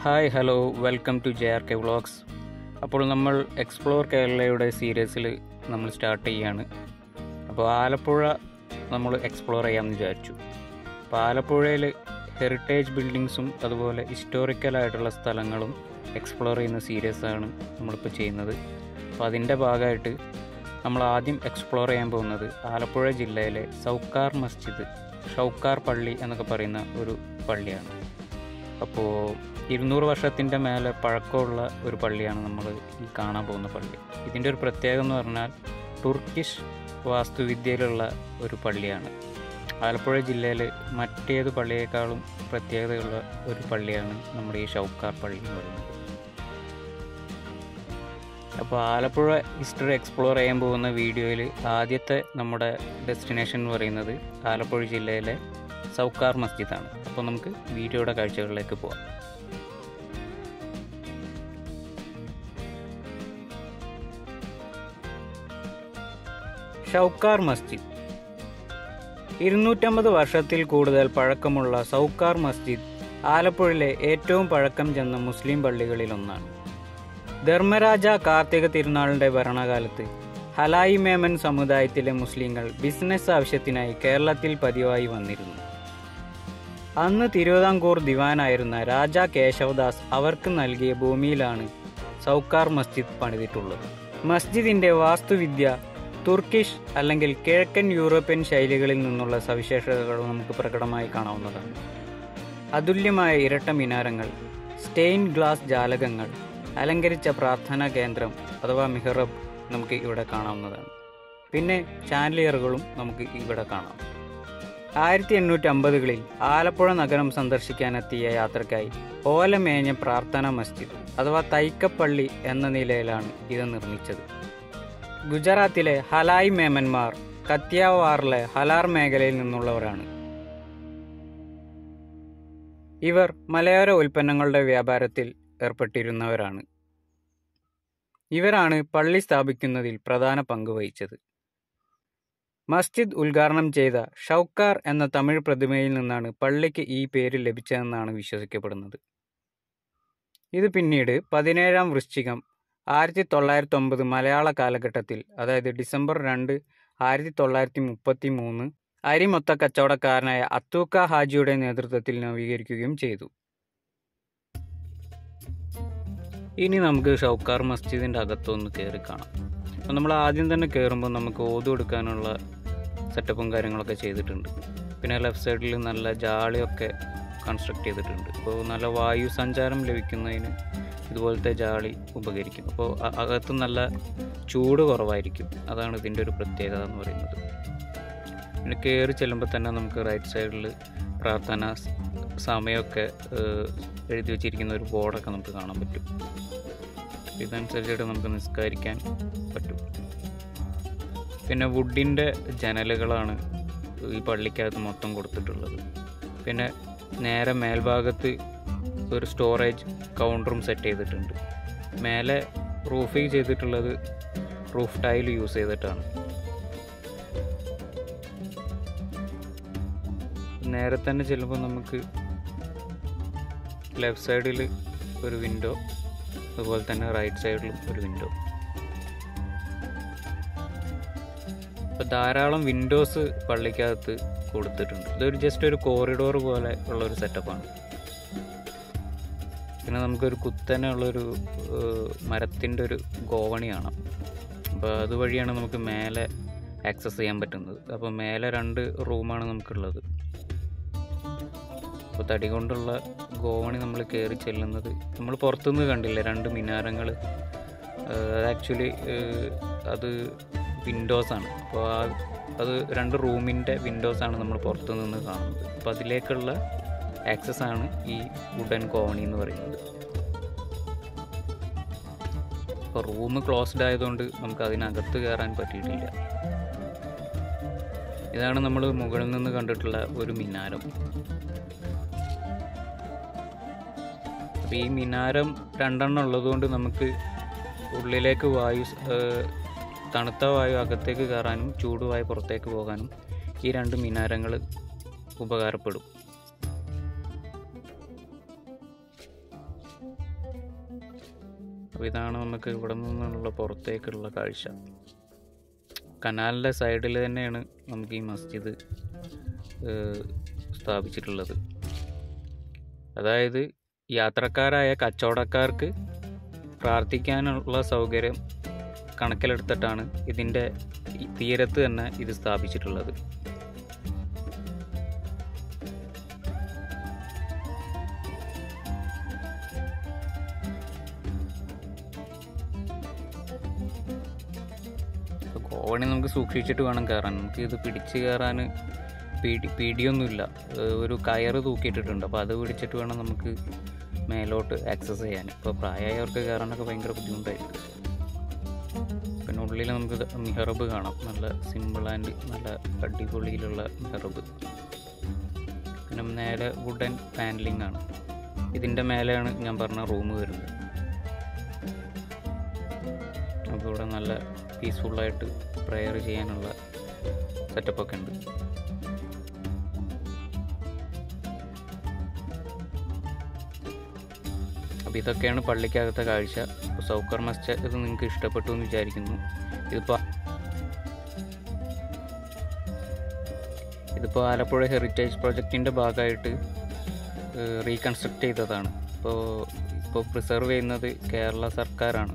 hi hello welcome to J R K vlogs അപ്പോൾ നമ്മൾ explore കേരളയുടെ സീരീസിൽ നമ്മൾ സ്റ്റാർട്ട് ചെയ്യാണ് അപ്പോൾ ആലപ്പുഴ നമ്മൾ എക്സ്പ്ലോർ ചെയ്യാമെന്ന് വിചാരിച്ചു അപ്പോൾ ആലപ്പുഴയിൽ ഹെറിറ്റേജ് ബിൽഡിങ്സും അതുപോലെ ഹിസ്റ്റോറിക്കലായിട്ടുള്ള സ്ഥലങ്ങളും എക്സ്പ്ലോർ ചെയ്യുന്ന സീരീസാണ് നമ്മളിപ്പോൾ ചെയ്യുന്നത് അപ്പോൾ അതിൻ്റെ ഭാഗമായിട്ട് നമ്മൾ ആദ്യം എക്സ്പ്ലോർ ചെയ്യാൻ പോകുന്നത് ആലപ്പുഴ ജില്ലയിലെ സൗക്കാർ മസ്ജിദ് ഷൗക്കാർ പള്ളി എന്നൊക്കെ പറയുന്ന ഒരു പള്ളിയാണ് അപ്പോൾ ഇരുന്നൂറ് വർഷത്തിൻ്റെ മേലെ പഴക്കമുള്ള ഒരു പള്ളിയാണ് നമ്മൾ ഈ കാണാൻ പോകുന്ന പള്ളി ഇതിൻ്റെ ഒരു പ്രത്യേകത എന്ന് പറഞ്ഞാൽ തുർക്കിഷ് വാസ്തുവിദ്യയിലുള്ള ഒരു പള്ളിയാണ് ആലപ്പുഴ ജില്ലയിൽ മറ്റേത് പള്ളിയേക്കാളും പ്രത്യേകതയുള്ള ഒരു പള്ളിയാണ് നമ്മുടെ ഈ ഷൗക്കാർ പള്ളി എന്ന് പറയുന്നത് അപ്പോൾ ആലപ്പുഴ ഹിസ്റ്ററി എക്സ്പ്ലോർ ചെയ്യാൻ പോകുന്ന വീഡിയോയിൽ ആദ്യത്തെ നമ്മുടെ ഡെസ്റ്റിനേഷൻ എന്ന് പറയുന്നത് ആലപ്പുഴ ജില്ലയിലെ സൗക്കാർ മസ്ജിദാണ് അപ്പോൾ നമുക്ക് വീഡിയോയുടെ കാഴ്ചകളിലേക്ക് പോവാം ഷൗക്കാർ മസ്ജിദ് ഇരുന്നൂറ്റമ്പത് വർഷത്തിൽ കൂടുതൽ പഴക്കമുള്ള സൗക്കാർ മസ്ജിദ് ആലപ്പുഴയിലെ ഏറ്റവും പഴക്കം ചെന്ന മുസ്ലിം പള്ളികളിൽ ഒന്നാണ് ധർമ്മരാജ കാർത്തിക തിരുനാളിന്റെ ഭരണകാലത്ത് ഹലായി മേമൻ സമുദായത്തിലെ മുസ്ലിങ്ങൾ ബിസിനസ് ആവശ്യത്തിനായി കേരളത്തിൽ പതിവായി വന്നിരുന്നു അന്ന് തിരുവിതാംകൂർ ദിവാനായിരുന്ന രാജ കേശവദാസ് അവർക്ക് നൽകിയ ഭൂമിയിലാണ് സൗക്കാർ മസ്ജിദ് പണിതിട്ടുള്ളത് മസ്ജിദിന്റെ വാസ്തുവിദ്യ തുർക്കിഷ് അല്ലെങ്കിൽ കിഴക്കൻ യൂറോപ്യൻ ശൈലികളിൽ നിന്നുള്ള സവിശേഷതകൾ നമുക്ക് പ്രകടമായി കാണാവുന്നതാണ് അതുല്യമായ ഇരട്ട മിനാരങ്ങൾ സ്റ്റെയിൻ ഗ്ലാസ് ജാലകങ്ങൾ അലങ്കരിച്ച പ്രാർത്ഥനാ കേന്ദ്രം അഥവാ മിഹറബ് നമുക്ക് ഇവിടെ കാണാവുന്നതാണ് പിന്നെ ചാൻലിയറുകളും നമുക്ക് ഇവിടെ കാണാം ആയിരത്തി എണ്ണൂറ്റി അമ്പതുകളിൽ ആലപ്പുഴ നഗരം സന്ദർശിക്കാനെത്തിയ യാത്രക്കായി ഓലമേഞ്ഞ പ്രാർത്ഥനാ മസ്ജിദ് അഥവാ തൈക്കപ്പള്ളി എന്ന നിലയിലാണ് ഇത് നിർമ്മിച്ചത് ഗുജറാത്തിലെ ഹലായ് മേമന്മാർ കത്തിയാവാറിലെ ഹലാർ മേഖലയിൽ നിന്നുള്ളവരാണ് ഇവർ മലയോര ഉൽപ്പന്നങ്ങളുടെ വ്യാപാരത്തിൽ ഏർപ്പെട്ടിരുന്നവരാണ് ഇവരാണ് പള്ളി സ്ഥാപിക്കുന്നതിൽ പ്രധാന പങ്ക് വഹിച്ചത് മസ്ജിദ് ഉദ്ഘാടനം ചെയ്ത ഷൗക്കാർ എന്ന തമിഴ് പ്രതിമയിൽ നിന്നാണ് പള്ളിക്ക് ഈ പേര് ലഭിച്ചതെന്നാണ് വിശ്വസിക്കപ്പെടുന്നത് ഇത് പിന്നീട് പതിനേഴാം വൃശ്ചികം ആയിരത്തി തൊള്ളായിരത്തി ഒമ്പത് മലയാള കാലഘട്ടത്തിൽ അതായത് ഡിസംബർ രണ്ട് ആയിരത്തി തൊള്ളായിരത്തി മുപ്പത്തി മൂന്ന് അരിമൊത്ത കച്ചവടക്കാരനായ അത്തൂക്ക ഹാജിയുടെ നേതൃത്വത്തിൽ നവീകരിക്കുകയും ചെയ്തു ഇനി നമുക്ക് ഷൗക്കാർ മസ്ജിദിൻ്റെ അകത്തൊന്ന് കയറി കാണാം അപ്പോൾ നമ്മൾ ആദ്യം തന്നെ കയറുമ്പോൾ നമുക്ക് ഓതു കൊടുക്കാനുള്ള സെറ്റപ്പും കാര്യങ്ങളൊക്കെ ചെയ്തിട്ടുണ്ട് പിന്നെ ലെഫ്റ്റ് സൈഡിൽ നല്ല ജാളിയൊക്കെ കൺസ്ട്രക്ട് ചെയ്തിട്ടുണ്ട് അപ്പോൾ നല്ല വായു സഞ്ചാരം ലഭിക്കുന്നതിന് ഇതുപോലത്തെ ജാളി ഉപകരിക്കും അപ്പോൾ അ- അകത്ത് നല്ല ചൂട് കുറവായിരിക്കും അതാണ് ഇതിൻ്റെ ഒരു പ്രത്യേകത എന്ന് പറയുന്നത് പിന്നെ കയറി ചെല്ലുമ്പോൾ തന്നെ നമുക്ക് റൈറ്റ് സൈഡിൽ പ്രാർത്ഥന സ് സമയമൊക്കെ ഏഹ്, എഴുതി വെച്ചിരിക്കുന്ന ഒരു ബോർഡൊക്കെ നമുക്ക് കാണാൻ പറ്റും ഇതനുസരിച്ചിട്ട് നമുക്ക് നിസ്കരിക്കാൻ പറ്റും പിന്നെ വുഡിൻ്റെ ജനലുകളാണ് ഈ പള്ളിക്കകത്ത് മൊത്തം കൊടുത്തിട്ടുള്ളത് പിന്നെ നേരെ മേൽഭാഗത്ത് ഒരു സ്റ്റോറേജ് കൗണ്ടറും സെറ്റ് ചെയ്തിട്ടുണ്ട് മേലെ റൂഫിങ് ചെയ്തിട്ടുള്ളത് റൂഫ് ടൈൽ യൂസ് ചെയ്തിട്ടാണ് നേരെ തന്നെ ചെല്ലുമ്പോൾ നമുക്ക് ലെഫ്റ്റ് സൈഡിൽ ഒരു വിൻഡോ അതുപോലെ തന്നെ റൈറ്റ് സൈഡിലും ഒരു വിൻഡോ അപ്പോൾ ധാരാളം വിൻഡോസ് പള്ളിക്കകത്ത് കൊടുത്തിട്ടുണ്ട് ഇതൊരു ജസ്റ്റ് ഒരു കോറിഡോർ പോലെ ഉള്ള ഒരു സെറ്റപ്പാണ് പിന്നെ നമുക്കൊരു കുത്തനെ ഉള്ളൊരു മരത്തിൻ്റെ ഒരു ഗോവണി കാണാം അപ്പോൾ അതുവഴിയാണ് നമുക്ക് മേലെ ആക്സസ് ചെയ്യാൻ പറ്റുന്നത് അപ്പോൾ മേലെ രണ്ട് റൂമാണ് നമുക്കുള്ളത് അപ്പോൾ തടി കൊണ്ടുള്ള ഗോവണി നമ്മൾ കയറി ചെല്ലുന്നത് നമ്മൾ പുറത്തുനിന്ന് കണ്ടില്ല രണ്ട് മിനാരങ്ങൾ അത് ആക്ച്വലി അത് വിൻഡോസാണ് അപ്പോൾ ആ അത് രണ്ട് റൂമിൻ്റെ വിൻഡോസാണ് നമ്മൾ പുറത്തു നിന്ന് കാണുന്നത് അപ്പോൾ അതിലേക്കുള്ള ആക്സസ് ആണ് ഈ വുഡൻ കോവണി എന്ന് പറയുന്നത് അപ്പോൾ റൂം ക്ലോസ്ഡ് ആയതുകൊണ്ട് നമുക്ക് അതിനകത്ത് കയറാൻ പറ്റിയിട്ടില്ല ഇതാണ് നമ്മൾ മുകളിൽ നിന്ന് കണ്ടിട്ടുള്ള ഒരു മിനാരം അപ്പോൾ ഈ മിനാരം രണ്ടെണ്ണം ഉള്ളതുകൊണ്ട് നമുക്ക് ഉള്ളിലേക്ക് വായു സ്- ഏഹ് തണുത്ത വായു അകത്തേക്ക് കയറാനും ചൂടുവായു പുറത്തേക്ക് പോകാനും ഈ രണ്ട് മിനാരങ്ങൾ ഉപകാരപ്പെടും അപ്പോൾ ഇതാണ് നമുക്ക് ഇവിടെ നിന്നുള്ള പുറത്തേക്കുള്ള കാഴ്ച കനാലിൻ്റെ സൈഡിൽ തന്നെയാണ് നമുക്ക് ഈ മസ്ജിദ് ഏഹ്, സ്ഥാപിച്ചിട്ടുള്ളത് അതായത് യാത്രക്കാരായ കച്ചവടക്കാർക്ക് പ്രാർത്ഥിക്കാനുള്ള സൗകര്യം കണക്കിലെടുത്തിട്ടാണ് ഇതിൻ്റെ ഈ തീരത്ത് തന്നെ ഇത് സ്ഥാപിച്ചിട്ടുള്ളത് അപ്പോൾ കോവണി നമുക്ക് സൂക്ഷിച്ചിട്ട് വേണം കയറാൻ നമുക്ക് ഇത് പിടിച്ച് കയറാൻ പീടി പീടിയൊന്നുമില്ല ഏഹ് ഒരു കയറ് തൂക്കിയിട്ടിട്ടുണ്ട് അപ്പോൾ അത് പിടിച്ചിട്ട് വേണം നമുക്ക് മേലോട്ട് ആക്സസ് ചെയ്യാൻ ഇപ്പോൾ പ്രായമായവർക്ക് കയറാനൊക്കെ ഭയങ്കര ബുദ്ധിമുട്ടായിരിക്കും പിന്നെ ഉള്ളിൽ നമുക്ക് ഇത് മിഹറബ് കാണാം നല്ല സിമ്പിൾ ആൻഡ് നല്ല അടിപൊളിയിലുള്ള മിഹറബ് പിന്നെ നേരെ വുഡൻ പാനലിംഗ് ആണ് ഇതിൻ്റെ മേലെയാണ് ഞാൻ പറഞ്ഞ റൂം വരുന്നത് അപ്പോൾ ഇവിടെ നല്ല പീസ്ഫുള്ളായിട്ട് പ്രെയർ ചെയ്യാനുള്ള സെറ്റപ്പൊക്കെ ഉണ്ട് അപ്പോൾ ഇതൊക്കെയാണ് പള്ളിക്കകത്തെ കാഴ്ച അപ്പോൾ സൗക്കർ മസ്ജിദ് ഇത് നിങ്ങൾക്ക് ഇഷ്ടപ്പെട്ടു എന്ന് വിചാരിക്കുന്നു ഇതിപ്പോൾ ഇതിപ്പോൾ ആലപ്പുഴ ഹെറിറ്റേജ് പ്രൊജക്റ്റിൻ്റെ ഭാഗമായിട്ട് റീകൺസ്ട്രക്ട് ചെയ്തതാണ് ഇപ്പോൾ ഇപ്പോൾ പ്രിസർവ് ചെയ്യുന്നത് കേരള സർക്കാരാണ്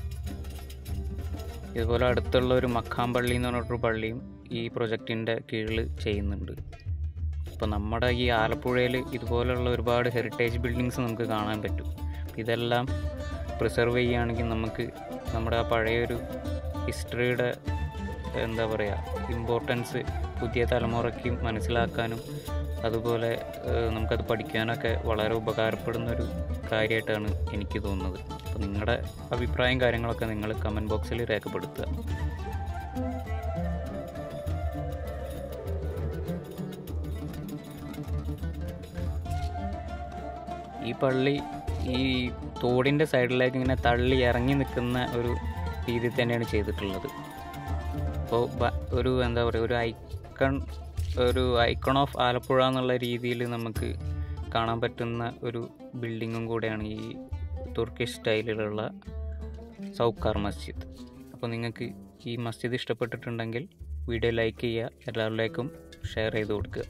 ഇതുപോലെ അടുത്തുള്ള ഒരു മഖാം പള്ളി എന്ന് പറഞ്ഞിട്ടൊരു പള്ളിയും ഈ പ്രൊജക്റ്റിൻ്റെ കീഴിൽ ചെയ്യുന്നുണ്ട് അപ്പോൾ നമ്മുടെ ഈ ആലപ്പുഴയിൽ ഇതുപോലുള്ള ഒരുപാട് ഹെറിറ്റേജ് ബിൽഡിങ്സ് നമുക്ക് കാണാൻ പറ്റും ഇതെല്ലാം പ്രിസർവ് ചെയ്യുകയാണെങ്കിൽ നമുക്ക് നമ്മുടെ ആ പഴയൊരു ഹിസ്റ്ററിയുടെ എന്താ പറയുക ഇമ്പോർട്ടൻസ് പുതിയ തലമുറയ്ക്ക് മനസ്സിലാക്കാനും അതുപോലെ ഏഹ്, നമുക്കത് പഠിക്കാനൊക്കെ വളരെ ഉപകാരപ്പെടുന്ന ഒരു കാര്യമായിട്ടാണ് എനിക്ക് തോന്നുന്നത് അപ്പോൾ നിങ്ങളുടെ അഭിപ്രായം കാര്യങ്ങളൊക്കെ നിങ്ങൾ കമൻറ്റ് ബോക്സിൽ രേഖപ്പെടുത്തുക ഈ പള്ളി ഈ തോടിൻ്റെ സൈഡിലേക്ക് ഇങ്ങനെ തള്ളി ഇറങ്ങി നിൽക്കുന്ന ഒരു രീതിയിൽ തന്നെയാണ് ചെയ്തിട്ടുള്ളത് അപ്പോൾ ഒരു എന്താ പറയുക ഒരു ഐക്കൺ ഒരു ഐക്കൺ ഓഫ് ആലപ്പുഴ എന്നുള്ള രീതിയിൽ നമുക്ക് കാണാൻ പറ്റുന്ന ഒരു ബിൽഡിങ്ങും കൂടെയാണ് ഈ തുർക്കിഷ് സ്റ്റൈലിലുള്ള സൗക്കാർ മസ്ജിദ് അപ്പോൾ നിങ്ങൾക്ക് ഈ മസ്ജിദ് ഇഷ്ടപ്പെട്ടിട്ടുണ്ടെങ്കിൽ വീഡിയോ ലൈക്ക് ചെയ്യുക എല്ലാവരിലേക്കും ഷെയർ ചെയ്ത് കൊടുക്കുക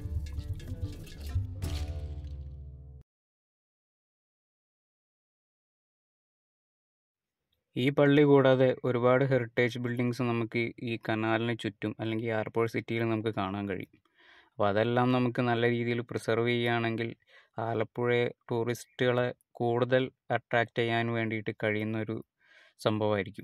ഈ പള്ളി കൂടാതെ ഒരുപാട് ഹെറിറ്റേജ് ബിൽഡിങ്സ് നമുക്ക് ഈ കനാലിന് ചുറ്റും അല്ലെങ്കിൽ ആലപ്പുഴ സിറ്റിയിൽ നമുക്ക് കാണാൻ കഴിയും അപ്പോൾ അതെല്ലാം നമുക്ക് നല്ല രീതിയിൽ പ്രിസർവ് ചെയ്യുകയാണെങ്കിൽ ആലപ്പുഴയെ ടൂറിസ്റ്റുകളെ കൂടുതൽ അട്രാക്റ്റ് ചെയ്യാൻ വേണ്ടിയിട്ട് കഴിയുന്ന ഒരു സംഭവമായിരിക്കും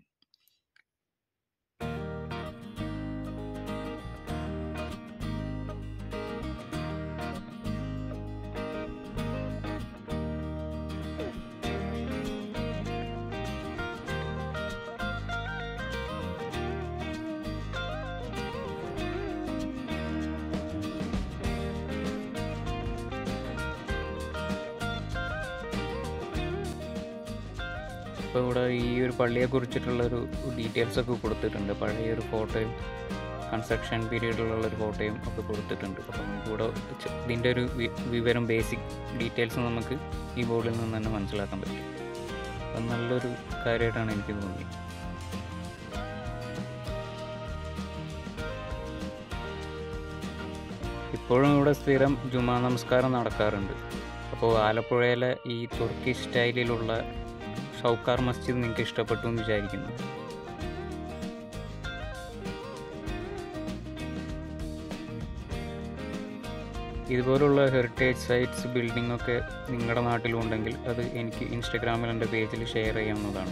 ഇപ്പോൾ ഇവിടെ ഈ ഒരു പള്ളിയെ കുറിച്ചിട്ടുള്ളൊരു ഡീറ്റെയിൽസ് ഒക്കെ കൊടുത്തിട്ടുണ്ട് പഴയ ഒരു ഫോട്ടോയും കൺസ്ട്രക്ഷൻ പീരീഡിലുള്ള ഒരു ഫോട്ടോയും ഒക്കെ കൊടുത്തിട്ടുണ്ട് അപ്പോൾ നമുക്കിവിടെ ചെ- ഇതിൻ്റെ ഒരു വി- വിവരം ബേസിക് ഡീറ്റെയിൽസ് നമുക്ക് ഈ ബോർഡിൽ നിന്ന് തന്നെ മനസ്സിലാക്കാൻ പറ്റും അത് നല്ലൊരു കാര്യമായിട്ടാണ് എനിക്ക് തോന്നിയത് ഇപ്പോഴും ഇവിടെ സ്ഥിരം ജുമാ നമസ്കാരം നടക്കാറുണ്ട് അപ്പോൾ ആലപ്പുഴയിലെ ഈ തുർക്കിഷ് സ്റ്റൈലിലുള്ള ഷൗക്കാർ മസ്ജിദ് നിങ്ങൾക്ക് ഇഷ്ടപ്പെട്ടു എന്ന് വിചാരിക്കുന്നു ഇതുപോലുള്ള ഹെറിറ്റേജ് സൈറ്റ്സ് ബിൽഡിംഗ് ഒക്കെ നിങ്ങളുടെ നാട്ടിലുണ്ടെങ്കിൽ അത് എനിക്ക് ഇൻസ്റ്റഗ്രാമിൽ എൻ്റെ പേജിൽ ഷെയർ ചെയ്യാവുന്നതാണ്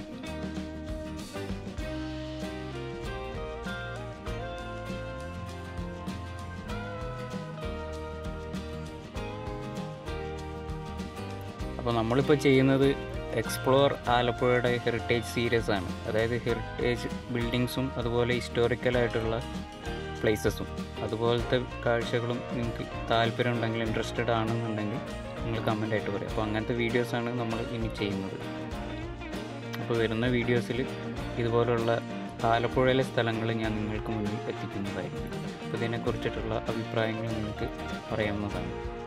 അപ്പോൾ നമ്മളിപ്പോൾ ചെയ്യുന്നത് എക്സ്പ്ലോർ ആലപ്പുഴയുടെ ഹെറിറ്റേജ് സീരീസ് ആണ് അതായത് ഹെറിറ്റേജ് ബിൽഡിങ്സും അതുപോലെ ഹിസ്റ്റോറിക്കലായിട്ടുള്ള പ്ലേസസും അതുപോലത്തെ കാഴ്ചകളും നിങ്ങൾക്ക് താല്പര്യം ഉണ്ടെങ്കിൽ ഇൻട്രസ്റ്റഡ് ആണെന്നുണ്ടെങ്കിൽ നിങ്ങൾ കമൻ്റ് ആയിട്ട് പറയാം അപ്പോൾ അങ്ങനത്തെ വീഡിയോസാണ് നമ്മൾ ഇനി ചെയ്യുന്നത് അപ്പോൾ വരുന്ന വീഡിയോസിൽ ഇതുപോലുള്ള ആലപ്പുഴയിലെ സ്ഥലങ്ങൾ ഞാൻ നിങ്ങൾക്ക് മുന്നിൽ എത്തിക്കുന്നതായിരിക്കും അപ്പോൾ ഇതിനെക്കുറിച്ചിട്ടുള്ള അഭിപ്രായങ്ങൾ നിങ്ങൾക്ക് പറയാവുന്നതാണ്